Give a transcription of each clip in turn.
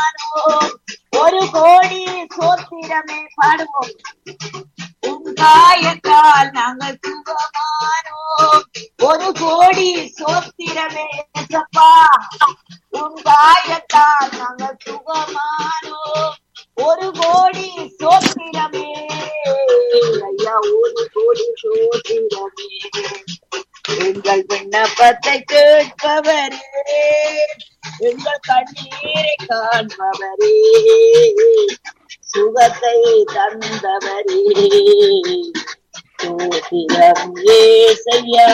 சுகமானோம் ஒரு கோடி சோத்திரமே பாடுவோம் உன் காயத்தால் நாங்கள் சுகமானோம் ஒரு கோடி சோத்திரமே ஏசப்பா உன் காயத்தால் நாங்கள் சுகமானோம் ஒரு கோடி சோத்திரமே ஐயா ஒரு கோடி சோத்திரமே எங்கள் விண்ணப்பத்தை கேட்பவரே எங்கள் கண்ணீரை காண்பவரே சுகத்தை தந்தவரே சோத்திரம் ஏசையா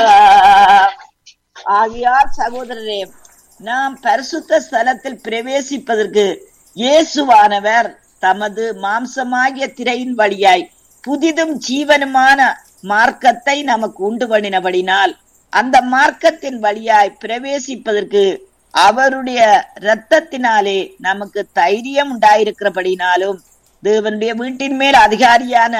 ஆகியால் சகோதரரே நாம் பரிசுத்த ஸ்தலத்தில் பிரவேசிப்பதற்கு இயேசுவானவர் தமது மாம்சமாகிய திரையின் வழியாய் புதிதும் ஜீவனுமான மார்க்கத்தை நமக்கு உண்டு பண்ணினபடினால் அந்த மார்க்கத்தின் வழியாய் பிரவேசிப்பதற்கு அவருடைய இரத்தத்தினாலே நமக்கு தைரியம் உண்டாயிருக்கிறபடினாலும் தேவனுடைய வீட்டின் மேல் அதிகாரியான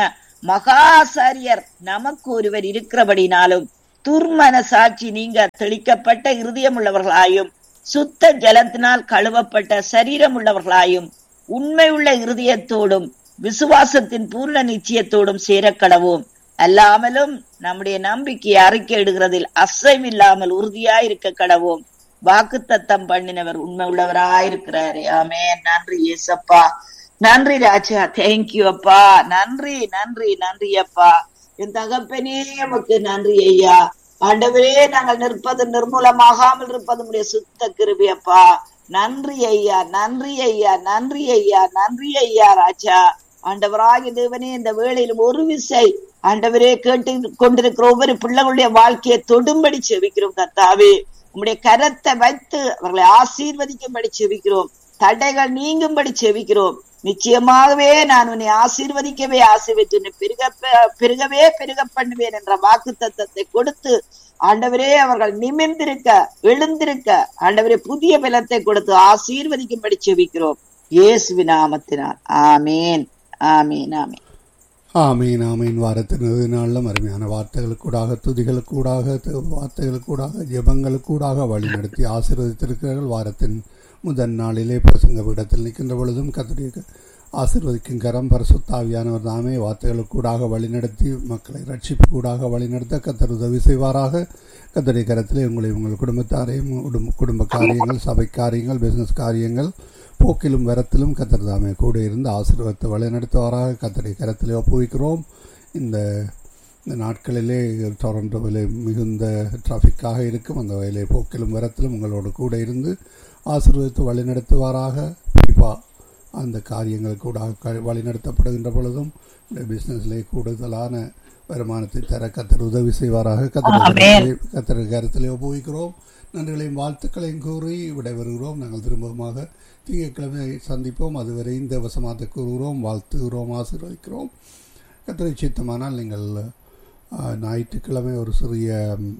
மகாசாரியர் நமக்கு ஒருவர் இருக்கிறபடினாலும் துர்மன சாட்சி நீங்க தெளிக்கப்பட்ட இருதயம் உள்ளவர்களாயும் சுத்த ஜலத்தினால் கழுவப்பட்ட சரீரம் உள்ளவர்களாயும் உண்மை உள்ள இருதயத்தோடும் விசுவாசத்தின் பூர்ண நிச்சயத்தோடும் சேரக்கடவோம் அல்லாமலும் நம்முடைய நம்பிக்கையை அறிக்கையிடுகிறதில் அசைவில்லாமல் உறுதியாயிருக்க கடவோம் வாக்கு தத்தம் பண்ணினவர் உண்மை உள்ளவராயிருக்கிறாரு ஆமே நன்றி ஏசப்பா நன்றி ராஜா தேங்க்யூ அப்பா நன்றி நன்றி நன்றி அப்பா என் தகப்பனே நமக்கு நன்றி ஐயா ஆண்டவரே நாங்கள் நிற்பது நிர்மூலமாகாமல் இருப்பது உடைய சுத்த கிருபி அப்பா நன்றி ஐயா நன்றி ஐயா நன்றி ஐயா நன்றி ஐயா ராஜா ஆண்டவராகிய தேவனே இந்த வேளையிலும் ஒரு விசை ஆண்டவரே கேட்டு கொண்டிருக்கிற ஒவ்வொரு பிள்ளைகளுடைய வாழ்க்கையை தொடும்படி செவிக்கிறோம் கத்தாவே உம்முடைய கரத்தை வைத்து அவர்களை ஆசீர்வதிக்கும்படி செவிக்கிறோம் தடைகள் நீங்கும்படி செவிக்கிறோம் நிச்சயமாகவே நான் உன்னை ஆசீர்வதிக்கவே ஆசீர்வதித்து உன்னை பெருக பெருகவே பெருக பண்ணுவேன் என்ற வாக்கு தத்தத்தை கொடுத்து ஆண்டவரே அவர்கள் நிமிர்ந்திருக்க எழுந்திருக்க ஆண்டவரே புதிய பலத்தை கொடுத்து ஆசீர்வதிக்கும்படி செவிக்கிறோம் இயேசுவி நாமத்தினால் ஆமேன் ஆமேன் ஆமேன் ஆமீன் ஆமீன் வாரத்தின் இறுதி நாளிலும் அருமையான வார்த்தைகளுக்கூடாக துதிகளுக்கூடாக வார்த்தைகளுக்கூடாக ஜெபங்களுக்கூடாக வழிநடத்தி ஆசீர்வதித்திருக்கிறார்கள் வாரத்தின் முதல் நாளிலே பிரசங்க விடத்தில் நிற்கின்ற பொழுதும் கத்துடைய ஆசிர்வதிக்கும் கரம் பரிசுத்தாவியானவர் தாமே வார்த்தைகளுக்கூடாக வழிநடத்தி மக்களை ரட்சிப்புக்கூடாக வழிநடத்த கத்தர் உதவி செய்வாராக கத்தருடைய கரத்திலே உங்களை உங்கள் குடும்பத்தாரையும் குடும்ப குடும்ப காரியங்கள் சபை காரியங்கள் பிசினஸ் காரியங்கள் போக்கிலும் வரத்திலும் கத்தர் தாமே கூட இருந்து ஆசீர்வாதத்தை வழிநடத்துவாராக கத்தருடைய கரத்திலே ஒப்புவிக்கிறோம் இந்த இந்த நாட்களிலே டொரண்டோவிலே மிகுந்த டிராஃபிக்காக இருக்கும் அந்த வகையிலே போக்கிலும் வரத்திலும் உங்களோடு கூட இருந்து ஆசீர்வதித்து வழிநடத்துவாராக குறிப்பாக அந்த காரியங்கள் கூட வழிநடத்தப்படுகின்ற பொழுதும் இந்த பிஸ்னஸ்லே கூடுதலான வருமானத்தை தர கத்தர் உதவி செய்வாராக கத்தர் கத்தர் கருத்திலே உபயோகிக்கிறோம் நன்றிகளையும் வாழ்த்துக்களையும் கூறி விடைபெறுகிறோம் நாங்கள் திரும்பமாக திங்கட்கிழமை சந்திப்போம் அதுவரை இந்த வசமாத்தை கூறுகிறோம் வாழ்த்துகிறோம் ஆசீர்வதிக்கிறோம் கத்தரை சித்தமானால் நீங்கள் ஞாயிற்றுக்கிழமை ஒரு சிறிய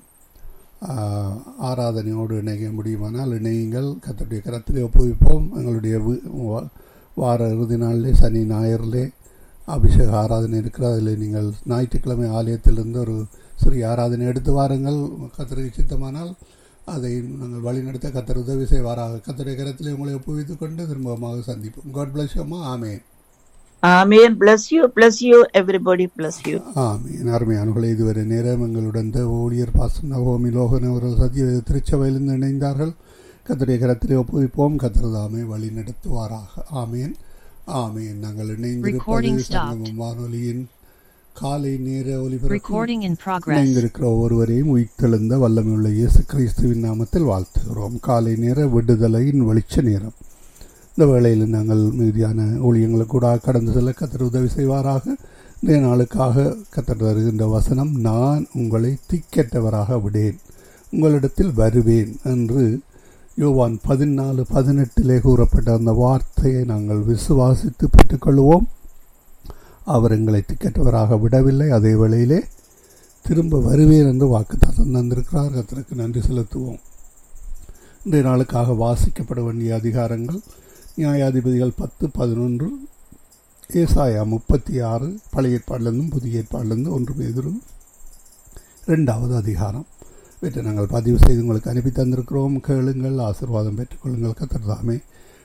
ஆராதனையோடு இணைய முடியுமானால் இணையுங்கள் கத்தருடைய கரத்திலே ஒப்புவிப்போம் எங்களுடைய வார இறுதி நாளிலே சனி ஞாயிறிலே அபிஷேக ஆராதனை இருக்கிறது அதில் நீங்கள் ஞாயிற்றுக்கிழமை ஆலயத்திலிருந்து ஒரு சிறிய ஆராதனை எடுத்து வாருங்கள் கத்தருக்கு சித்தமானால் அதை நாங்கள் வழிநடத்த கத்தர் உதவி செய்வாராக கத்தருடைய கரத்திலே உங்களை ஒப்புவித்துக் கொண்டு திரும்பமாக சந்திப்போம் காட் பிளஸ் அம்மா ஆமே ஆமேன் bless you bless you everybody bless you ஆமீன் அருமையானவர்களே இதுவரை நேரம் எங்களுடன் தேவ ஊழியர் பாசம் நவோமி லோகன் அவர்கள் சத்திய திருச்சபையிலிருந்து இணைந்தார்கள் கத்தருடைய கரத்திலே ஒப்புவிப்போம் கத்திரதாமே வழி நடத்துவாராக ஆமேன் ஆமேன் நாங்கள் இணைந்திருப்பது சங்கமம் வானொலியின் காலை நேர ஒலிபரப்பு இணைந்திருக்கிற ஒருவரையும் உயிர்த்தெழுந்த வல்லமையுள்ள இயேசு கிறிஸ்துவின் நாமத்தில் வாழ்த்துகிறோம் காலை நேர விடுதலையின் வெளிச்ச நேரம் இந்த வேளையில் நாங்கள் மீதியான ஊழியங்களுக்கு கூட கடந்து செல்ல கத்தர் உதவி செய்வாராக இன்றைய நாளுக்காக கத்தர் தருகின்ற வசனம் நான் உங்களை திக்கெட்டவராக விடேன் உங்களிடத்தில் வருவேன் என்று யோவான் பதினாலு பதினெட்டிலே கூறப்பட்ட அந்த வார்த்தையை நாங்கள் விசுவாசித்து பெற்றுக்கொள்வோம் அவர் எங்களை திக்கெட்டவராக விடவில்லை அதே வேளையிலே திரும்ப வருவேன் என்று வாக்குத்தாசம் தந்திருக்கிறார் கத்தருக்கு நன்றி செலுத்துவோம் இன்றைய நாளுக்காக வாசிக்கப்பட வேண்டிய அதிகாரங்கள் நியாயாதிபதிகள் பத்து பதினொன்று ஏசாயா முப்பத்தி ஆறு பழைய ஏற்பாடிலிருந்தும் புதிய ஏற்பாடிலிருந்து ஒன்று எதிரும் ரெண்டாவது அதிகாரம் இவற்றை நாங்கள் பதிவு செய்து உங்களுக்கு அனுப்பி தந்திருக்கிறோம் கேளுங்கள் ஆசிர்வாதம் பெற்றுக்கொள்ளுங்கள் கத்தர்தாமே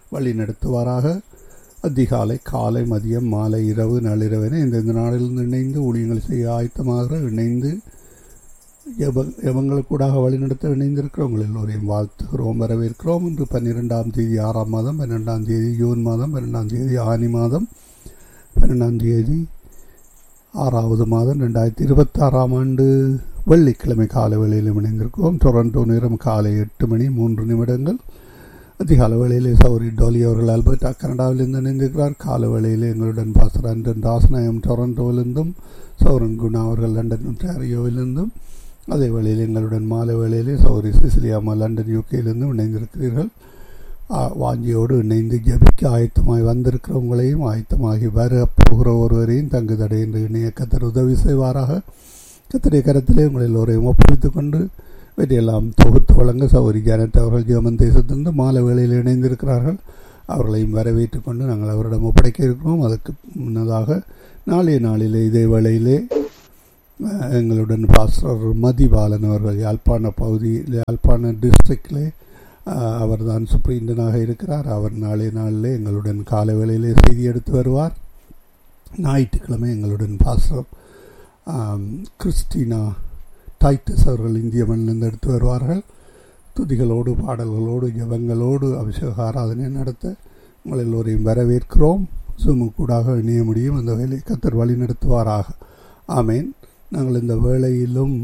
வழி நடத்துவாராக அதிகாலை காலை மதியம் மாலை இரவு நள்ளிரவென இந்தந்த நாளிலிருந்து இணைந்து ஊழியங்கள் செய்ய ஆயத்தமாக இணைந்து எவ எவங்களுக்கூடாக வழிநடத்த இணைந்திருக்கிறவங்கள் எல்லோரையும் வாழ்த்துகிறோம் வரவேற்கிறோம் இன்று பன்னிரெண்டாம் தேதி ஆறாம் மாதம் பன்னெண்டாம் தேதி ஜூன் மாதம் பன்னெண்டாம் தேதி ஆனி மாதம் பன்னெண்டாம் தேதி ஆறாவது மாதம் ரெண்டாயிரத்தி இருபத்தாறாம் ஆண்டு வெள்ளிக்கிழமை காலை வேளையில் இணைந்திருக்கிறோம் டொரண்டோ நேரம் காலை எட்டு மணி மூன்று நிமிடங்கள் அதிகால வேளையிலே சௌரி டோலி அவர்கள் அல்பர்டா கனடாவிலிருந்து இணைந்திருக்கிறார் கால வேளையிலே எங்களுடன் பாசர் அண்டன் ராசநாயம் டொரண்டோவிலிருந்தும் சௌரன் குணா அவர்கள் லண்டன் ஒன்டாரியோவிலிருந்தும் அதே வேளையில் எங்களுடன் மாலை வேளையிலே சௌரி சிசிலியாமா லண்டன் யூகேயிலிருந்தும் இணைந்திருக்கிறீர்கள் வாஞ்சியோடு இணைந்து ஜபிக்க ஆயத்தமாய் வந்திருக்கிறவங்களையும் ஆயத்தமாகி வர போகிற ஒருவரையும் தங்கு தடை என்று இணைய கத்தர் உதவி செய்வாராக கத்தரை கரத்திலே உங்கள் எல்லோரையும் ஒப்புவித்துக் கொண்டு இவற்றையெல்லாம் தொகுத்து வழங்க சௌரி ஜானட் அவர்கள் ஜெர்மன் தேசத்திலிருந்து மாலை வேளையில் இணைந்திருக்கிறார்கள் அவர்களையும் வரவேற்றுக் கொண்டு நாங்கள் அவரிடம் ஒப்படைக்க இருக்கிறோம் அதற்கு முன்னதாக நாளைய நாளிலே இதே வேளையிலே எங்களுடன் பாஸ்டர் மதிபாலன் அவர்கள் யாழ்ப்பாண பகுதி யாழ்ப்பாண டிஸ்ட்ரிக்டிலே அவர் தான் சுப்ரீண்டனாக இருக்கிறார் அவர் நாளை நாளிலே எங்களுடன் காலை வேளையிலே செய்தி எடுத்து வருவார் ஞாயிற்றுக்கிழமை எங்களுடன் பாஸ்டர் கிறிஸ்டினா டைட்டஸ் அவர்கள் இந்திய மண்ணிலிருந்து எடுத்து வருவார்கள் துதிகளோடு பாடல்களோடு ஜபங்களோடு அபிஷேக ஆராதனை நடத்த உங்கள் எல்லோரையும் வரவேற்கிறோம் சுமுக்கூடாக இணைய முடியும் அந்த வேலை கத்தர் வழி நடத்துவாராக ஆமேன் நாங்கள் இந்த வேளையிலும்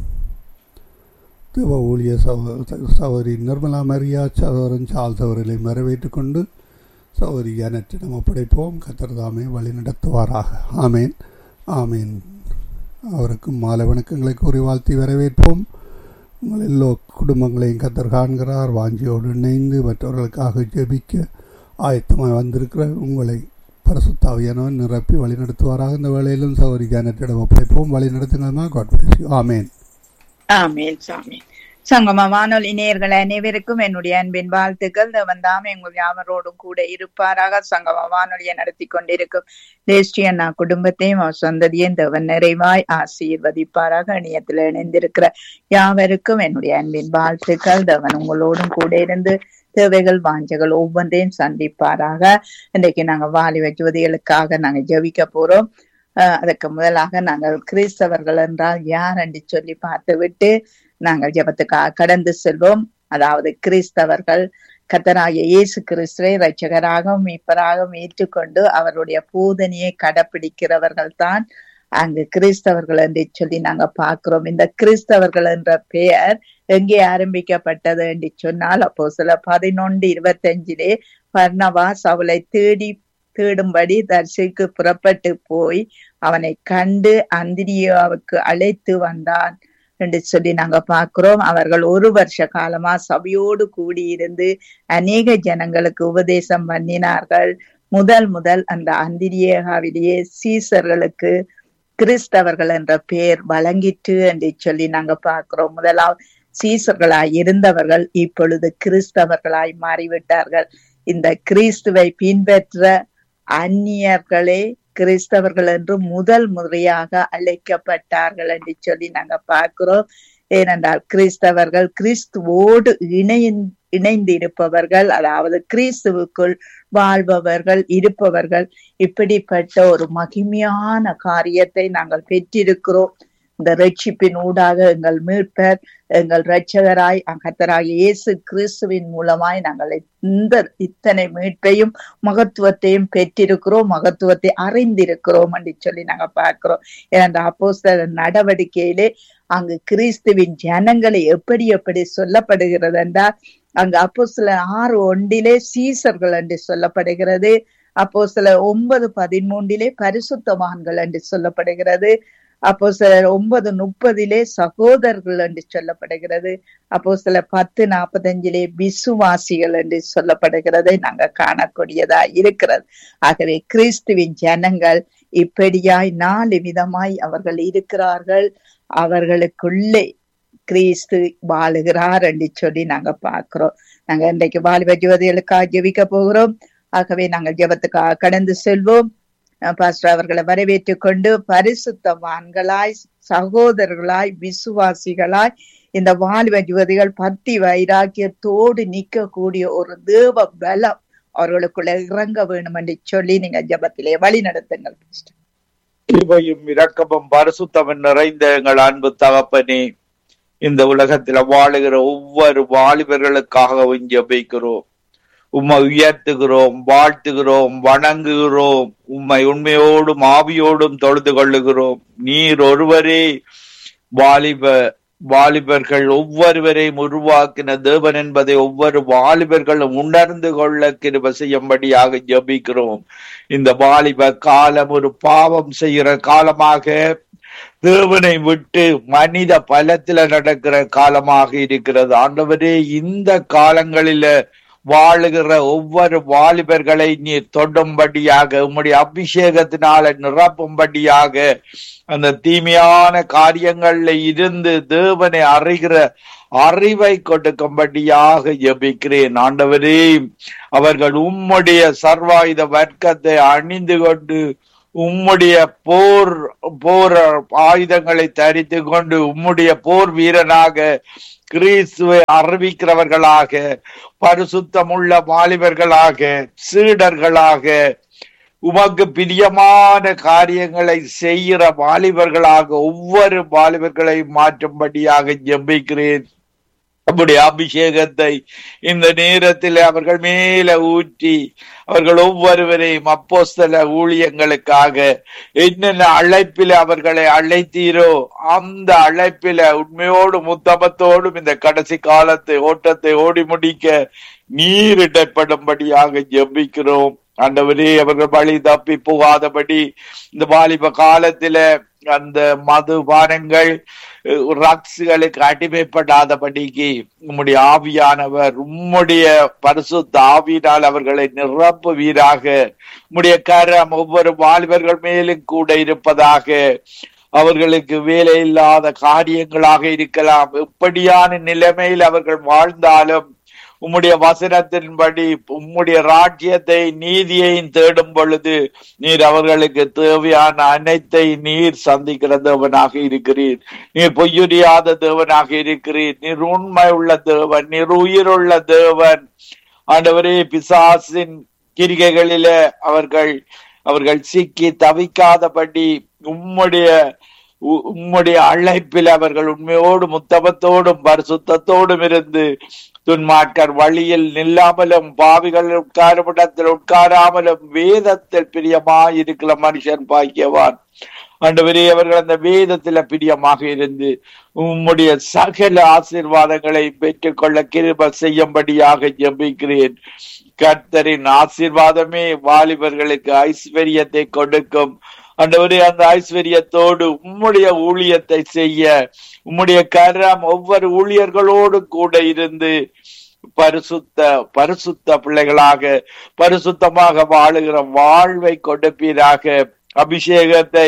தேவ ஊழிய சகோதரி நிர்மலா மரியா சகோதரன் சால் சவர்களை வரவேற்றுக் கொண்டு சகோதரி ஜனத்திடம் ஒப்படைப்போம் கத்தர் தாமே வழி நடத்துவாராக ஆமேன் ஆமேன் அவருக்கும் மாலை வணக்கங்களை கூறி வாழ்த்தி வரவேற்போம் உங்கள் எல்லோ குடும்பங்களையும் கத்தர் காண்கிறார் வாஞ்சியோடு இணைந்து மற்றவர்களுக்காக ஜெபிக்க ஆயத்தமாக வந்திருக்கிற உங்களை பரசுத்தாவியானவன் நிரப்பி வழி நடத்துவாராக இந்த வேளையிலும் சௌரி ஜானத்திடம் ஒப்படைப்போம் வழி நடத்துங்கம்மா காட் ஆமேன் ஆமேன் சாமி சங்கம வானொலி நேயர்கள் அனைவருக்கும் என்னுடைய அன்பின் வாழ்த்துக்கள் தேவன் தாமே உங்கள் யாவரோடும் கூட இருப்பாராக சங்கம வானொலியை நடத்தி கொண்டிருக்கும் தேஷ்டி அண்ணா குடும்பத்தையும் அவர் சொந்ததையும் தேவன் நிறைவாய் ஆசீர்வதிப்பாராக இணையத்தில் இணைந்திருக்கிற யாவருக்கும் என்னுடைய அன்பின் வாழ்த்துக்கள் தேவன் உங்களோடும் கூட இருந்து தேவைகள் வாஞ்சகள் ஒவ்வொன்றையும் சந்திப்பாராக இன்றைக்கு நாங்க வாலிப ஜோதிகளுக்காக நாங்க ஜபிக்க போறோம் அதுக்கு முதலாக நாங்கள் கிறிஸ்தவர்கள் என்றால் யார் என்று சொல்லி பார்த்து விட்டு நாங்கள் ஜபத்துக்காக கடந்து செல்வோம் அதாவது கிறிஸ்தவர்கள் கத்தராகிய இயேசு கிறிஸ்துவை ரட்சகராகவும் மீட்பராகவும் ஏற்றுக்கொண்டு அவருடைய போதனையை கடைபிடிக்கிறவர்கள் தான் அங்கு கிறிஸ்தவர்கள் என்று சொல்லி நாங்க பார்க்கிறோம் இந்த கிறிஸ்தவர்கள் என்ற பெயர் எங்கே ஆரம்பிக்கப்பட்டது என்று சொன்னால் அப்போ சில பதினொன்று இருபத்தஞ்சிலே பர்ணவாஸ் அவளை தேடி தேடும்படி தர்சிக்கு புறப்பட்டு போய் அவனை கண்டு அந்திரியாவுக்கு அழைத்து வந்தான் என்று சொல்லி நாங்க பார்க்கிறோம் அவர்கள் ஒரு வருஷ காலமா சபையோடு கூடியிருந்து அநேக ஜனங்களுக்கு உபதேசம் பண்ணினார்கள் முதல் முதல் அந்த அந்திரியேகாவிலேயே சீசர்களுக்கு கிறிஸ்தவர்கள் என்ற பெயர் வழங்கிற்று என்று சொல்லி நாங்க பார்க்கிறோம் முதலாவது சீசர்களாய் இருந்தவர்கள் இப்பொழுது கிறிஸ்தவர்களாய் மாறிவிட்டார்கள் இந்த கிறிஸ்துவை பின்பற்ற அந்நியர்களே கிறிஸ்தவர்கள் என்று முதல் முறையாக அழைக்கப்பட்டார்கள் என்று சொல்லி நாங்க பார்க்கிறோம் ஏனென்றால் கிறிஸ்தவர்கள் கிறிஸ்துவோடு இணைய இணைந்து இருப்பவர்கள் அதாவது கிறிஸ்துவுக்குள் வாழ்பவர்கள் இருப்பவர்கள் இப்படிப்பட்ட ஒரு மகிமையான காரியத்தை நாங்கள் பெற்றிருக்கிறோம் இந்த ரட்சிப்பின் ஊடாக எங்கள் மீட்பர் எங்கள் இரட்சகராய் கத்தராய் இயேசு கிறிஸ்துவின் மூலமாய் நாங்கள் இந்த இத்தனை மீட்பையும் மகத்துவத்தையும் பெற்றிருக்கிறோம் மகத்துவத்தை அறிந்திருக்கிறோம் என்று சொல்லி நாங்க பார்க்கிறோம் ஏன்னா அப்போ நடவடிக்கையிலே அங்கு கிறிஸ்துவின் ஜனங்களை எப்படி எப்படி சொல்லப்படுகிறது என்றால் அங்கு அப்போ சில ஆறு ஒன்றிலே சீசர்கள் என்று சொல்லப்படுகிறது அப்போ சில ஒன்பது பதிமூன்றிலே பரிசுத்தவான்கள் என்று சொல்லப்படுகிறது அப்போ சிலர் ஒன்பது முப்பதிலே சகோதரர்கள் என்று சொல்லப்படுகிறது அப்போ சில பத்து நாற்பத்தஞ்சிலே விசுவாசிகள் என்று சொல்லப்படுகிறதை நாங்க காணக்கூடியதா இருக்கிறது ஆகவே கிறிஸ்துவின் ஜனங்கள் இப்படியாய் நாலு விதமாய் அவர்கள் இருக்கிறார்கள் அவர்களுக்குள்ளே கிறிஸ்து வாழுகிறார் என்று சொல்லி நாங்க பார்க்கிறோம் நாங்க இன்றைக்கு வாலிப ஜோதிகளுக்காக ஜெபிக்க போகிறோம் ஆகவே நாங்கள் ஜெபத்துக்காக கடந்து செல்வோம் பாஸ்டர் அவர்களை வரவேற்றுக் கொண்டு பரிசுத்தவான்களாய் சகோதரர்களாய் விசுவாசிகளாய் இந்த வாலிப யுவதிகள் பக்தி வைராக்கியத்தோடு நிற்கக்கூடிய ஒரு தேவ பலம் அவர்களுக்குள்ள இறங்க வேணும் என்று சொல்லி நீங்க ஜபத்திலே வழி நடத்துங்கள் கிருபையும் இரக்கமும் பரிசுத்தமும் நிறைந்த எங்கள் அன்பு தகப்பனே இந்த உலகத்துல வாழுகிற ஒவ்வொரு வாலிபர்களுக்காகவும் ஜெபிக்கிறோம் உம்மை உயர்த்துகிறோம் வாழ்த்துகிறோம் வணங்குகிறோம் உம்மை உண்மையோடும் ஆவியோடும் தொழுது கொள்ளுகிறோம் நீர் ஒருவரே வாலிப வாலிபர்கள் ஒவ்வொருவரையும் உருவாக்கின தேவன் என்பதை ஒவ்வொரு வாலிபர்களும் உணர்ந்து கொள்ள கிருப செய்யும்படியாக ஜபிக்கிறோம் இந்த வாலிப காலம் ஒரு பாவம் செய்கிற காலமாக தேவனை விட்டு மனித பலத்துல நடக்கிற காலமாக இருக்கிறது ஆண்டவரே இந்த காலங்களில வாழுகிற ஒவ்வொரு வாலிபர்களை நீர் தொடும்படியாக உம்முடைய அபிஷேகத்தினால நிரப்பும்படியாக அந்த தீமையான காரியங்கள்ல இருந்து தேவனை அறிகிற அறிவை கொடுக்கும்படியாக ஜபிக்கிறேன் ஆண்டவரே அவர்கள் உம்முடைய சர்வாயுத வர்க்கத்தை அணிந்து கொண்டு உம்முடைய போர் போர் ஆயுதங்களை தரித்து கொண்டு உம்முடைய போர் வீரனாக கிறிஸ்துவை அறிவிக்கிறவர்களாக பரிசுத்தமுள்ள வாலிபர்களாக சீடர்களாக உமக்கு பிரியமான காரியங்களை செய்கிற வாலிபர்களாக ஒவ்வொரு வாலிபர்களை மாற்றும்படியாக ஜெபிக்கிறேன் நம்முடைய அபிஷேகத்தை இந்த நேரத்தில் அவர்கள் மேல ஊற்றி அவர்கள் ஒவ்வொருவரையும் அப்போஸ்தல ஊழியங்களுக்காக என்னென்ன அழைப்பில அவர்களை அழைத்தீரோ அந்த அழைப்பில உண்மையோடும் உத்தமத்தோடும் இந்த கடைசி காலத்தை ஓட்டத்தை ஓடி முடிக்க நீரிடப்படும்படியாக ஜெபிக்கிறோம் ஆண்டவரே அவர்கள் வழி தப்பி போகாதபடி இந்த வாலிப காலத்தில அந்த மது பானங்கள் ரக்ஸுகளுக்கு அடிமைப்படாதபடிக்கு உம்முடைய ஆவியானவர் உம்முடைய பரிசுத்த ஆவியினால் அவர்களை நிரப்புவீராக உம்முடைய கரம் ஒவ்வொரு வாலிபர்கள் மேலும் கூட இருப்பதாக அவர்களுக்கு வேலை இல்லாத காரியங்களாக இருக்கலாம் எப்படியான நிலைமையில் அவர்கள் வாழ்ந்தாலும் உம்முடைய வசனத்தின்படி உம்முடைய ராஜ்யத்தை நீதியையும் தேடும் பொழுது நீர் அவர்களுக்கு தேவையான அனைத்தை நீர் சந்திக்கிற தேவனாக இருக்கிறீர் நீர் பொய்யுரியாத தேவனாக இருக்கிறீர் நீர் உண்மை உள்ள தேவன் நீர் உயிருள்ள தேவன் ஆண்டவரே பிசாசின் கிரிகைகளில அவர்கள் அவர்கள் சிக்கி தவிக்காதபடி உம்முடைய உம்முடைய அழைப்பில் அவர்கள் உண்மையோடும் முத்தமத்தோடும் பரிசுத்தத்தோடும் இருந்து துன்மாட்கர் வழியில் நில்லாமலும் பாவிகள் உட்காரும் இடத்தில் உட்காராமலும் வேதத்தில் பிரியமாயிருக்கிற மனுஷன் பாக்கியவான் ஆண்டவரே அவர்கள் அந்த வேதத்தில பிரியமாக இருந்து உம்முடைய சகல ஆசீர்வாதங்களை பெற்றுக்கொள்ள கிருப செய்யும்படியாக ஜெபிக்கிறேன் கர்த்தரின் ஆசீர்வாதமே வாலிபர்களுக்கு ஐஸ்வர்யத்தை கொடுக்கும் ஆண்டவரே அந்த ஐஸ்வர்யத்தோடு உம்முடைய ஊழியத்தை செய்ய உம்முடைய கரம் ஒவ்வொரு ஊழியர்களோடு கூட இருந்து பரிசுத்த பரிசுத்த பிள்ளைகளாக பரிசுத்தமாக வாழுகிற வாழ்வை கொடுப்பீராக அபிஷேகத்தை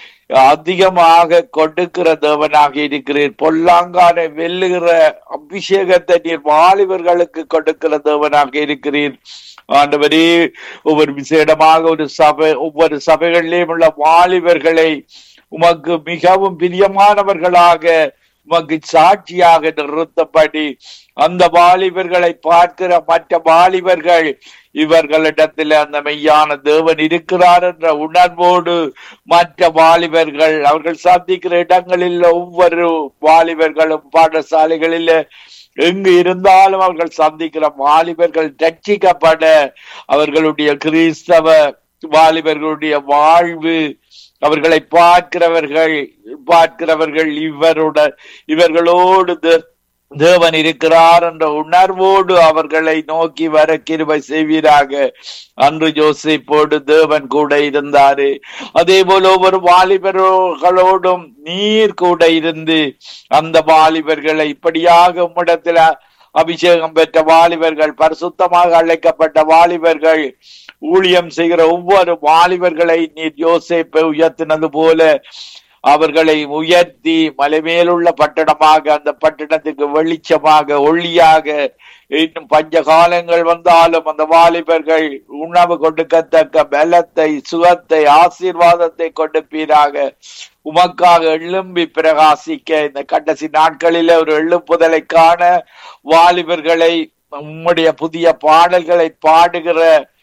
அதிகமாக கொடுக்கிற தேவனாக இருக்கிறீர் பொல்லாங்கான வெல்லுகிற அபிஷேகத்தை நீர் வாலிபர்களுக்கு கொடுக்கிற தேவனாக இருக்கிறீர் ஆண்டவரே ஒவ்வொரு விசேடமாக ஒரு சபை ஒவ்வொரு சபைகளிலேயும் உள்ள வாலிபர்களை உமக்கு மிகவும் பிரியமானவர்களாக உமக்கு சாட்சியாக நிறுத்தப்படி அந்த வாலிபர்களை பார்க்கிற மற்ற வாலிபர்கள் இவர்களிடத்தில் அந்த மெய்யான தேவன் இருக்கிறார் என்ற உணர்வோடு மற்ற வாலிபர்கள் அவர்கள் சந்திக்கிற இடங்களில் ஒவ்வொரு வாலிபர்களும் பாடசாலைகளில் எங்கு இருந்தாலும் அவர்கள் சந்திக்கிற வாலிபர்கள் ரட்சிக்கப்பட அவர்களுடைய கிறிஸ்தவ வாலிபர்களுடைய வாழ்வு அவர்களை பார்க்கிறவர்கள் பார்க்கிறவர்கள் இவருடன் இவர்களோடு தேவன் இருக்கிறார் என்ற உணர்வோடு அவர்களை நோக்கி வர கிருபை செய்வீராக அன்று ஜோசிப்போடு தேவன் கூட இருந்தாரு அதே போல ஒவ்வொரு வாலிபர்களோடும் நீர் கூட இருந்து அந்த வாலிபர்களை இப்படியாக உம்மிடத்துல அபிஷேகம் பெற்ற வாலிபர்கள் பரிசுத்தமாக அழைக்கப்பட்ட வாலிபர்கள் ஊழியம் செய்கிற ஒவ்வொரு வாலிபர்களை நீர் யோசேப்பை உயர்த்தினது போல அவர்களை உயர்த்தி மலைமேலுள்ள பட்டணமாக அந்த பட்டணத்துக்கு வெளிச்சமாக ஒளியாக இன்னும் பஞ்ச காலங்கள் வந்தாலும் அந்த வாலிபர்கள் உணவு கொடுக்கத்தக்க பலத்தை சுகத்தை ஆசீர்வாதத்தை கொடுப்பீராக உமக்காக எழும்பி பிரகாசிக்க இந்த கடைசி நாட்களில ஒரு எழுப்புதலை காண வாலிபர்களை உம்முடைய புதிய பாடல்களை பாடுகிற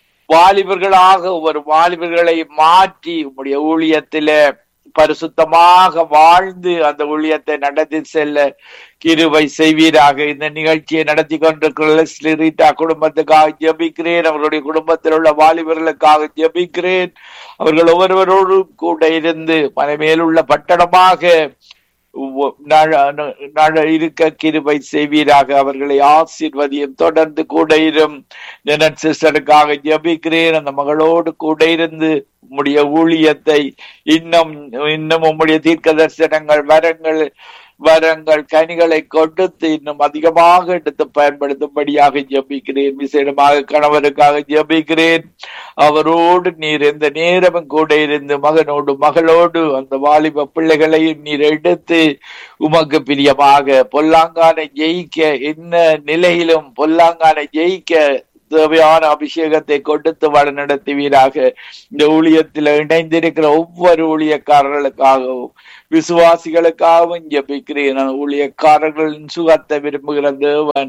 வாலிபர்களாக ஒரு வாலிபர்களை மாற்றி உம்முடைய ஊழியத்திலே பரிசுத்தமாக வாழ்ந்து அந்த ஊழியத்தை நடத்தி செல்ல கிருவை செய்வீராக இந்த நிகழ்ச்சியை நடத்தி கொண்டிருக்கிற லெஸ்லி ரீட்டா குடும்பத்துக்காக ஜெபிக்கிறேன் அவருடைய குடும்பத்தில் உள்ள வாலிபர்களுக்காக ஜெபிக்கிறேன் அவர்கள் ஒவ்வொருவரோடும் கூட இருந்து மலைமேலுள்ள பட்டணமாக உவ- நழ- ந- நழ- இருக்க கிருபை செய்வீராக அவர்களை ஆசீர்வதியும் தொடர்ந்து கூட இரும் ஜெனட் சிஸ்டருக்காக ஜெபிக்கிறேன் அந்த மகளோடு கூட இருந்து உம்முடைய ஊழியத்தை இன்னும் இன்னும் உம்முடைய தீர்க்க தரிசனங்கள் வரங்கள் வரங்கள் கனிகளை கொடுத்து இன்னும் அதிகமாக எடுத்து பயன்படுத்தும்படியாக ஜெபிக்கிறேன் விசேடமாக கணவருக்காக ஜெபிக்கிறேன் அவரோடு நீர் எந்த நேரமும் கூட இருந்து மகனோடு மகளோடு அந்த வாலிப பிள்ளைகளையும் நீர் எடுத்து உமக்கு பிரியமாக பொல்லாங்கானை ஜெயிக்க என்ன நிலையிலும் பொல்லாங்கானை ஜெயிக்க தேவையான அபிஷேகத்தை கொடுத்து வழி நடத்துவீராக இந்த ஊழியத்தில் இணைந்திருக்கிற ஒவ்வொரு ஊழியக்காரர்களுக்காகவும் விசுவாசிகளுக்காகவும் ஜெபிக்கிறேன் அந்த ஊழியக்காரர்களின் சுகத்தை விரும்புகிற தேவன்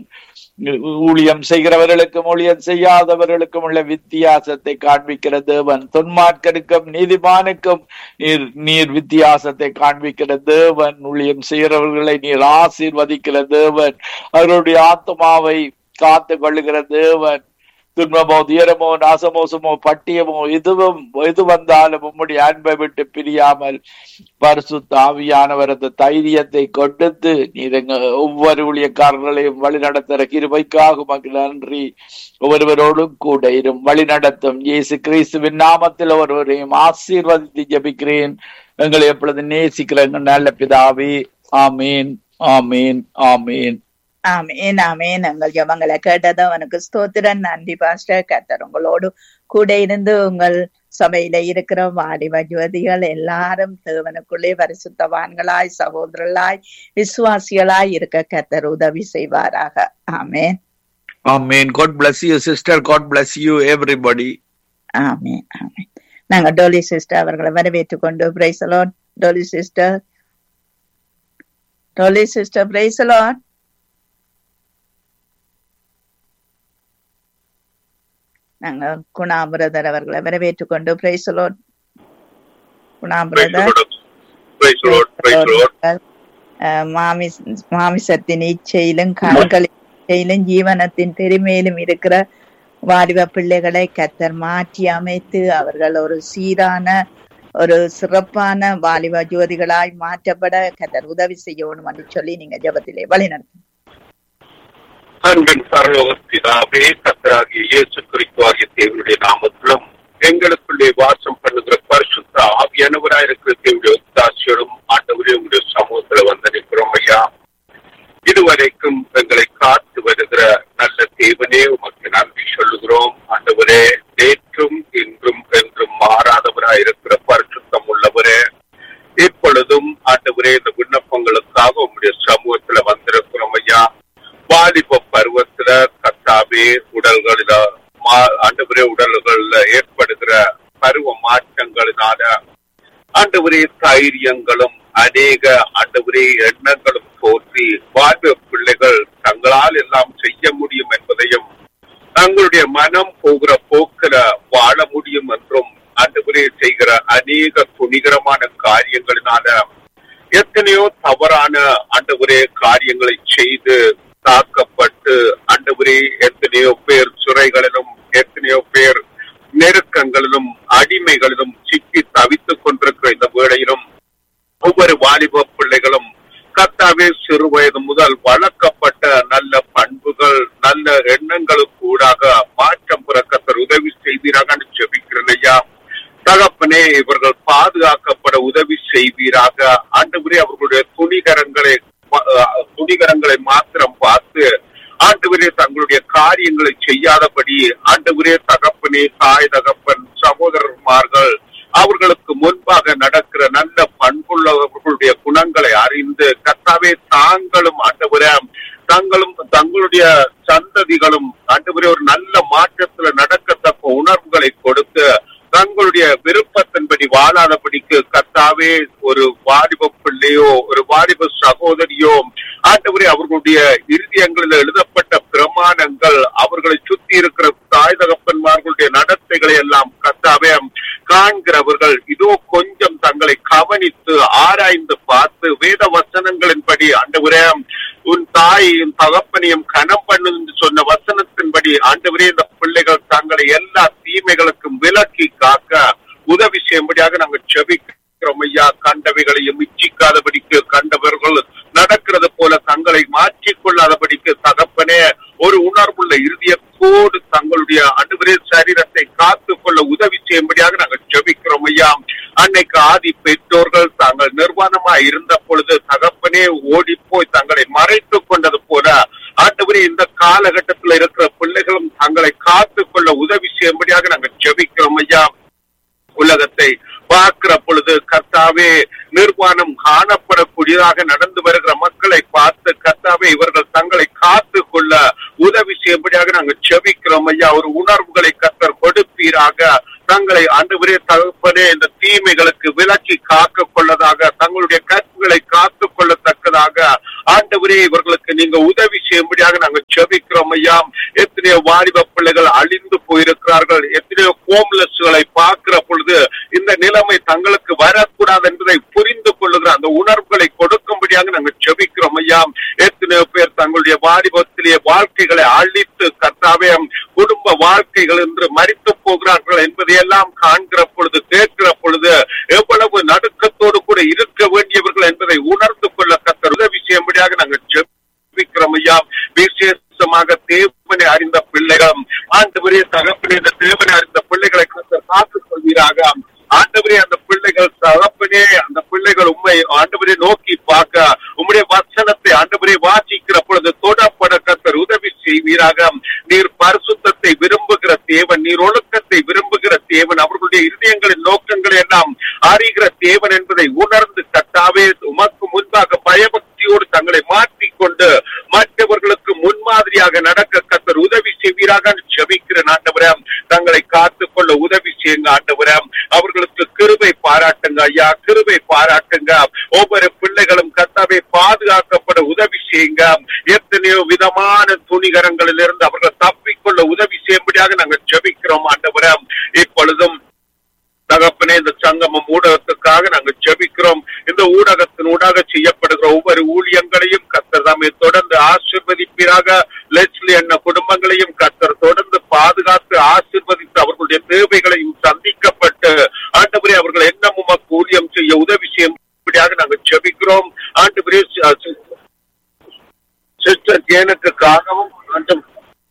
ஊழியம் செய்கிறவர்களுக்கும் ஊழியம் செய்யாதவர்களுக்கும் உள்ள வித்தியாசத்தை காண்பிக்கிற தேவன் தொன்மார்க்கருக்கும் நீதிமானுக்கும் நீர் நீர் வித்தியாசத்தை காண்பிக்கிற தேவன் ஊழியம் செய்கிறவர்களை நீர் ஆசீர்வதிக்கிற தேவன் அவருடைய ஆத்மாவை காத்து கொள்ளுகிற தேவன் துன்பமோ துயரமோ நாசமோசமோ பட்டியமோ எதுவும் எது வந்தாலும் உம்முடைய அன்பை விட்டு பிரியாமல் பரிசுத்த ஆவியானவர் அந்த தைரியத்தை கொடுத்து நீர் எங்க ஒவ்வொரு ஊழியக்காரர்களையும் வழி நடத்துகிற கிருபைக்காக உமக்கு நன்றி ஒவ்வொருவரோடும் கூட இரும் வழி நடத்தும் இயேசு கிறிஸ்துவின் நாமத்தில் ஒருவரையும் ஆசீர்வதித்து ஜெபிக்கிறேன் எங்களை எப்பொழுது நேசிக்கிற எங்கள் நல்ல பிதாவே ஆமீன் ஆமீன் ஆமீன் ஆமேன் ஆமேன் எங்கள் ஜபங்களை கேட்டது அவனுக்கு ஸ்தோத்திரன் நன்றி பாஸ்டர் கத்தர் உங்களோடு கூட இருந்து உங்கள் சபையில இருக்கிற வாலிப ஜோதிகள் எல்லாரும் தேவனுக்குள்ளே பரிசுத்தவான்களாய் சகோதரர்களாய் விசுவாசிகளாய் இருக்க கத்தர் உதவி செய்வாராக ஆமேன் Amen. God bless you, sister. God bless you, everybody. ஆமேன் ஆமேன் நாங்க டோலி சிஸ்டர் அவர்களை வரவேற்றுக் கொண்டு praise the Lord Dolly sister Dolly sister praise the Lord நாங்க குணா பிரதர் அவர்களை வரவேற்றுக் கொண்டு praise the Lord Guna brother Praise the Lord. Praise the Lord. அஹ் மாமிஸ் மாமிசத்தின் இச்சையிலும் கண்களின் இச்சையிலும் ஜீவனத்தின் பெருமையிலும் இருக்கிற வாலிப பிள்ளைகளை கத்தர் மாற்றி அமைத்து அவர்கள் ஒரு சீரான ஒரு சிறப்பான வாலிப ஜோதிகளாய் மாற்றப்பட கத்தர் உதவி செய்யணும் என்று சொல்லி நீங்க ஜெபத்திலே வழி அன்பின் பரலோக பிதாவே கத்தராகிய இயேசு கிறிஸ்துவாகிய தேவனுடைய நாமத்திலும் எங்களுக்குள்ளே வாசம் பண்ணுகிற பரிசுத்த ஆவியானவராயிருக்கிற தேவனுடைய ஒத்தாசியோடும் ஆண்டவரே உங்களுடைய சமூகத்துல வந்து நிற்கிறோம் ஐயா இதுவரைக்கும் எங்களை காத்து வருகிற நல்ல தேவனே உமக்கு நன்றி சொல்லுகிறோம் ஆண்டவரே நேற்றும் இன்றும் என்றும் மாறாதவராய் இருக்கிற பரிசுத்தம் உள்ளவரே இப்பொழுதும் ஆண்டவரே இந்த விண்ணப்பங்களுக்காக உங்களுடைய சமூகத்துல வந்திருக்கிறோம் ஐயா வாலிப பருவத்துல கத்தாவே உடல்களில மா- ஆண்டவரே உடல்கள்ல ஏற்படுகிற பருவ மாற்றங்களினால ஆண்டவரே தைரியங்களும் அநேக ஆண்டவரே எண்ணங்களும் தோன்றி வாலிப பிள்ளைகள் தங்களால் எல்லாம் செய்ய முடியும் என்பதையும் தங்களுடைய மனம் போகிற போக்கில வாழ முடியும் என்றும் ஆண்டவரே செய்கிற அநேக துணிகரமான காரியங்களினால எத்தனையோ தவறான ஆண்டவரே காரியங்களை செய்து தாக்கப்பட்டு ஆண்டவரே எத்தனையோ பேர் சிறைகளிலும் எத்தனையோ பேர் நெருக்கங்களிலும் அடிமைகளிலும் சிக்கி தவித்துக் கொண்டிருக்கிற இந்த வேளையிலும் ஒவ்வொரு வாலிப பிள்ளைகளும் கர்த்தாவே சிறு வயது முதல் வளர்க்கப்பட்ட நல்ல பண்புகள் நல்ல எண்ணங்களுக்கு ஊடாக மாற்றம் பெற கத்தர் உதவி செய்வீராக ஜெபிக்கிறேன் ஐயா தகப்பனே இவர்கள் பாதுகாக்கப்பட உதவி செய்வீராக ஆண்டவரே அவர்களுடைய துணிகரங்களை அஹ், துணிகரங்களை மாத்திரம் பார்த்து ஆண்டவரே தங்களுடைய காரியங்களை செய்யாதபடி ஆண்டவரே தகப்பனே தாய் தகப்பன் சகோதரர்மார்கள் அவர்களுக்கு முன்பாக நடக்கிற நல்ல பண்புள்ளவர்களுடைய குணங்களை அறிந்து கர்த்தாவே தாங்களும் ஆண்டவரே தங்களும் தங்களுடைய சந்ததிகளும் ஆண்டவரே ஒரு நல்ல மாற்றத்துல நடக்கத்தக்க உணர்வுகளை கொடுத்து தங்களுடைய விருப்பத்தின்படி வாழாதபடிக்கு கர்த்தாவே ஒரு வாலிப பிள்ளையோ ஒரு வாலிப சகோதரியோ ஆண்டவரே அவர்களுடைய இருதயங்களில் எழுதப்பட்ட பிரமா வர்த்தமானங்கள் அவர்களை சுத்தி இருக்கிற தாய் தகப்பன்மார்களுடைய நடத்தைகளை எல்லாம் கத்தாவே காண்கிறவர்கள் இதோ கொஞ்சம் தங்களை கவனித்து ஆராய்ந்து பார்த்து வேத வசனங்களின்படி ஆண்டவரே உன் தாயையும் தகப்பனையும் கனம் பண்ணு என்று சொன்ன வசனத்தின்படி ஆண்டவரே இந்த பிள்ளைகள் தங்களை எல்லா தீமைகளுக்கும் விலக்கி காக்க உதவி செய்யும்படியாக நாங்கள் செபிக்கிறோம் ஐயா கண்டவைகளையும் இச்சிக்காதபடிக்கு கண்டவர்கள் நடக்கிறது போல தங்களை மாற்றிக்கொள்ளாதபடிக்கு தகப்பனே ஒரு உணர்வுள்ள இருதயத்தோடு தங்களுடைய அன்றுவரே சரீரத்தை காத்துக் கொள்ள உதவி செய்யும்படியாக நாங்கள் ஜெபிக்கிறோம் ஐயா அன்னைக்கு ஆதி பெற்றோர்கள் தாங்கள் நிர்வாணமாய் இருந்த பொழுது தகப்பனே ஓடி போய் தங்களை மறைத்துக் கொண்டது போல ஆண்டவரே இந்த காலகட்டத்தில் இருக்கிற பிள்ளைகளும் தங்களை காத்துக் கொள்ள உதவி செய்யும்படியாக நாங்கள் ஜெபிக்கிறோம் ஐயா உலகத்தை பார்க்கிற பொழுது கர்த்தாவே நிர்வாணம் காணப்படக்கூடியதாக நடந்து வருகிற மக்களை பார்த்து கர்த்தாவே இவர்கள் தங்களை காத்து கொள்ள உதவி செய்யும்படியாக நாங்கள் செபிக்கிறோம் ஐயா ஒரு உணர்வுகளை கத்தர் கொடுப்பீராக தங்களை ஆண்டவரே தகப்பனே இந்த தீமைகளுக்கு விலக்கி காக்க கொள்ளதாக தங்களுடைய கற்புகளை காத்து கொள்ளத்தக்கதாக ஆண்டவரே இவர்களுக்கு நீங்க உதவி செய்யும்படியாக நாங்கள் செபிக்கிறோம் ஐயா எத்தனையோ வாலிப பிள்ளைகள் அழிந்து போயிருக்கிறார்கள் எத்தனையோ ஹோம்லெஸ்களை பார்க்கிற பொழுது இந்த நிலைமை தங்களுக்கு வரக்கூடாது என்பதை புரிந்து கொள்ளுகிற அந்த உணர்வுகளை கொடுக்கும்படியாக நாங்கள் செபிக்கிறோம் ஐயா எத்தனையோ பேர் தங்களுடைய வாலிபத்திலேயே வாழ்க்கைகளை அழித்து கர்த்தாவே குடும்ப வாழ்க்கைகள் என்று மறித்து போகிறார்கள் என்பதையெல்லாம் காண்கிற பொழுது கேட்கிற பொழுது எவ்வளவு நடுக்கத்தோடு கூட இருக்க வேண்டியவர்கள் என்பதை உணர்ந்து கொள்ள கத்தர் உதவி செய்யும்படியாக நாங்கள் ஜெபிக்கிறோம் ஐயா விசேஷமாக தேவனை அறிந்த பிள்ளைகள் ஆண்டவரே தகப்பனே இந்த தேவனை அறிந்த பிள்ளைகளை கத்தர் காத்துக் கொள்வீராக ஆண்டவரே அந்த பிள்ளைகள் தகப்பனே அந்த பிள்ளைகள் உண்மை ஆண்டவரே நோக்கி பார்க்க உம்முடைய வசனத்தை ஆண்டவரே வாசிக்கிற பொழுது தொடப்பட கத்தர் உதவி செய்வீராக நீர் பரிசுத்தத்தை விரும்புகிற தேவன் நீர் ஒழுக்கத்தை விரும்புகிற தேவன் அவர்களுடைய இருதயங்களின் நோக்கங்களை எல்லாம் அறிகிற தேவன் என்பதை உணர்ந்து கட்டாவே உமக்கு முன்பாக பயபக்தியோடு தங்களை மாற்றிக்கொண்டு மற்றவர்களுக்கு முன்மாதிரியாக நடக்க கத்தர் உதவி செய்வீராக ஜெபிக்கிற ஆண்டவரே தங்களை காத்துக் கொள்ள உதவி செய்யுங்க ஆண்டவரே அவர்களுக்கு கிருபை பாராட்டுங்க ஐயா கிருபை பாராட்டுங்க ஒவ்வொரு பிள்ளைகளும் கத்தாவை பாதுகாக்கப்பட உதவி செய்யுங்க எத்தனையோ விதமான துணிகரங்களில் இருந்து அவர்கள் தப்பிக்கொள்ள உதவி செய்யும்படியாக நாங்கள் ஜெபிக்கிறோம் ஆண்டவரே இப்பொழுதும் தகப்பனே இந்த சங்கமம் ஊடகத்துக்காக நாங்கள் ஜெபிக்கிறோம் இந்த ஊடகத்தின் ஊடாக செய்யப்படுகிற ஒவ்வொரு ஊழியங்களையும் கத்தர் தாமே தொடர்ந்து ஆசிர்வதிப்பீராக லெஸ்லி அண்ண குடும்பங்களையும் கத்தர் தொடர்ந்து பாதுகாத்து ஆசிர்வதித்து அவர்களுடைய தேவைகளையும் சந்திக்கப்பட்டு ஆண்டவரே அவர்கள் என்ன உமக்கு ஊழியம் செய்ய உதவி செய்யும்படியாக நாங்கள் ஜெபிக்கிறோம் ஆண்டவரே சிஸ்டர் ஜேனுக்காகவும் ஆண்டவரே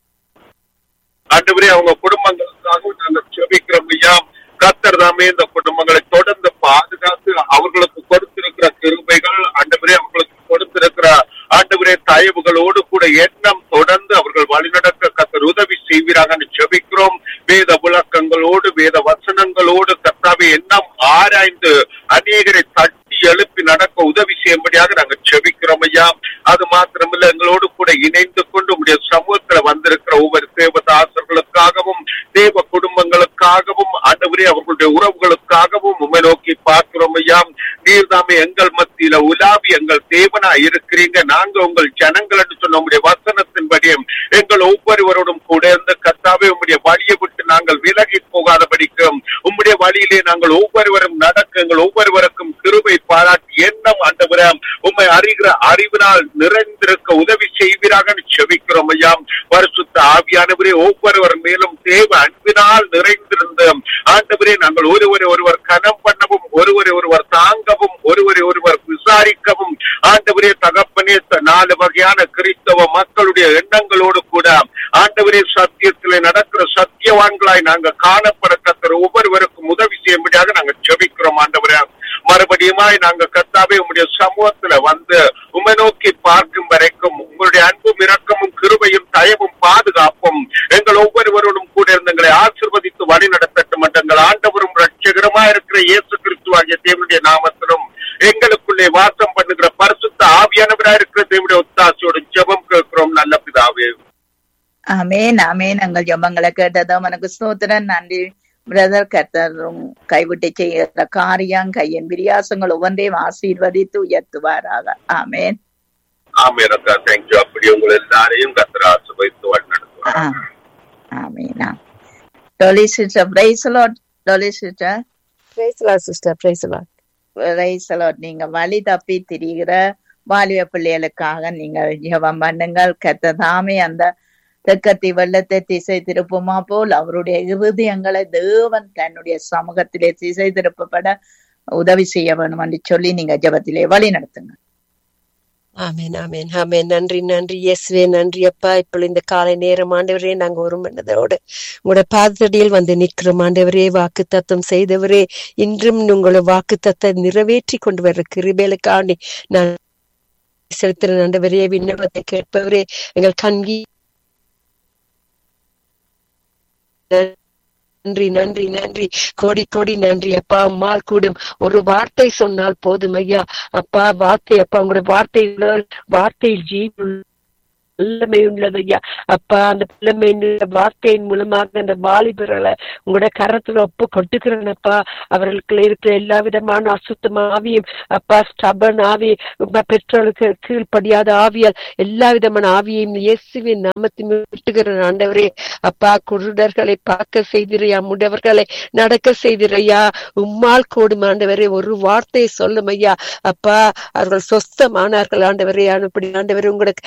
ஆண்டவரே அவங்க குடும்பங்களுக்காகவும் நாங்கள் ஜெபிக்கிறோம் ஐயா கத்தர் தாமே இந்த குடும்பங்களை தொடர்ந்து பாதுகாத்து அவர்களுக்கு கொடுத்திருக்கிற கிருபைகள் ஆண்டவரே அவர்களுக்கு கொடுத்திருக்கிற ஆண்டவரே தயவுகளோடு கூட எண்ணம் தொடர்ந்து அவர்கள் வழிநடக்க கத்தர் உதவி செய்வீராக ஜெபிக்கிறோம் வேத விளக்கங்களோடு வேத வசனங்களோடு கத்தாவை எண்ணம் ஆராய்ந்து அநேகரை தட்டி எழுப்பி நடக்க உதவி செய்யும்படியாக நாங்கள் ஜெபிக்கிறோம் ஐயா அது மாத்திரமில்ல எங்களோடு கூட இணைந்து கொண்டு உடைய சமூகத்துல வந்திருக்கிற ஒவ்வொரு தேவதாசர்களுக்காகவும் தேவ குடும்பங்களுக்காகவும் ஆண்டவரே அவர்களுடைய உறவுகளுக்காகவும் உண்மை நோக்கி பார்க்கிறோம் ஐயா நீர் தாமே எங்கள் மத்தியில உலாவி எங்கள் தேவனா இருக்கிறீங்க நாங்க உங்கள் ஜனங்கள் என்று சொன்ன உங்களுடைய வசனத்தின்படியும் எங்கள் ஒவ்வொருவரோடும் கூட இருந்த கத்தாவே உங்களுடைய வழியை விட்டு நாங்கள் விலகி போகாதபடிக்கும் உம்முடைய வழியிலே நாங்கள் ஒவ்வொருவரும் நடக்க எங்கள் ஒவ்வொருவருக்கும் கிருபை பாராட்டி எண்ணம் ஆண்டவரே உண்மை அறிகிற அறிவினால் நிறைந்திருக்க உதவி செய்வீராக செபிக்கிறோம் ஐயா பரிசுத்த ஆவியானவரே ஒவ்வொருவர் மேலும் தேவ அன்பினால் நிறைந்திருந்து ஆண்டவரே நாங்கள் ஒருவரை ஒருவர் கனம் பண்ணவும் ஒருவரை ஒருவர் தாங்கவும் ஒருவரை ஒருவர் விசாரிக்கவும் ஆண்டவரே தகப்பனே நாலு வகையான கிறிஸ்தவ மக்களுடைய எண்ணங்களோடு கூட ஆண்டவரே சத்தியத்திலே நடக்கிற சத்தியவான்களாய் நாங்கள் காணப்பட கத்தர் ஒவ்வொருவருக்கும் உதவி செய்யும்படியாக நாங்கள் ஜெபிக்கிறோம் ஆண்டவரே மறுபடியுமாய் நாங்க கத்தாவே உங்களுடைய சமூகத்துல வந்து உமை நோக்கி பார்க்கும் வரைக்கும் உங்களுடைய அன்பும் இரக்கமும் கிருபையும் தயவும் பாதுகாப்பும் எங்கள் ஒவ்வொருவரோடும் கூட இருந்து எங்களை ஆசிர்வதித்து வழி நடத்தட்டும் எங்கள் ஆண்டவரும் ரட்சகரமா இருக்கிற இயேசு கிறிஸ்து ஆகிய தேவனுடைய நாமத்திலும் எங்களுக்குள்ளே வாசம் பண்ணுகிற பரிசுத்த ஆவியானவராக இருக்கிற தேவனுடைய ஒத்தாசையோடு ஜெபம் கேட்கிறோம் நல்ல பிதாவே ஆமேன் ஆமேன் எங்கள் ஜபங்களை கேட்டதும் எனக்கு ஸ்தோத்திரன் நன்றி பிரதர் கர்த்தரும் கைவிட்டு செய்கிற காரியம் கையின் விரியாசங்கள் ஒவ்வொன்றையும் ஆசீர்வதித்து உயர்த்துவாராக ஆமேன் ஆமேன் அக்கா தேங்க்யூ அப்படி உங்களை எல்லாரையும் கத்திர ஆசிர்வதித்து வழி நடத்துவார் ஆ ஆமீனா Dolly sister praise Lord Dolly sister praise sister praise praise Lord நீங்க வழி தப்பி திரிகிற வாலிப பிள்ளைகளுக்காக நீங்க ஜெபம் பண்ணுங்கள் கத்த தாமே அந்த தெற்கத்தி வெள்ளத்தை திசை திருப்புமா போல் அவருடைய இருதயங்களை தேவன் தன்னுடைய சமூகத்திலே திசை திருப்பப்பட உதவி செய்ய வேணும் என்று சொல்லி நீங்க ஜெபத்திலே வழி நடத்துங்க ஆமேன் ஆமேன் ஆமேன் நன்றி நன்றி இயேசுவே நன்றி அப்பா இப்போ இந்த காலை நேரம் ஆண்டவரே நாங்க ஒரு மனதோடு உங்களோட பாதத்தடியில் வந்து நிற்கிறோம் ஆண்டவரே வாக்கு தத்தம் செய்தவரே இன்றும் உங்களோட வாக்கு தத்தை நிறைவேற்றி கொண்டு வர்ற கிருபேலுக்காண்டி நான் செலுத்துற ஆண்டவரே விண்ணப்பத்தை கேட்பவரே எங்கள் கண்கி நன்றி நன்றி நன்றி கோடி கோடி நன்றி அப்பா அம்மாள் கூடும் ஒரு வார்த்தை சொன்னால் போதும் ஐயா அப்பா வார்த்தை அப்பா உங்களோட வார்த்தை வார்த்தையில் ஜீவன் வல்லமை உள்ளது ஐயா அப்பா அந்த பிள்ளைமை வார்த்தையின் மூலமாக அந்த வாலிபர்களை உங்களோட கரத்துல ஒப்பு கொட்டுக்கிறேனப்பா அவர்களுக்கு இருக்கிற எல்லா விதமான அசுத்தமான ஆவியும் அப்பா ஸ்டபன் ஆவி பெற்றோருக்கு கீழ்ப்படியாத ஆவியால் எல்லா விதமான ஆவியையும் இயேசுவின் நாமத்தின் விட்டுகிறேன் ஆண்டவரே அப்பா குருடர்களை பார்க்க செய்திரையா முடவர்களை நடக்க செய்திரையா உம்மால் கூடும் ஆண்டவரே ஒரு வார்த்தையை சொல்லும் ஐயா அப்பா அவர்கள் சொஸ்தமானார்கள் ஆண்டவரே அப்படி ஆண்டவரே உங்களுக்கு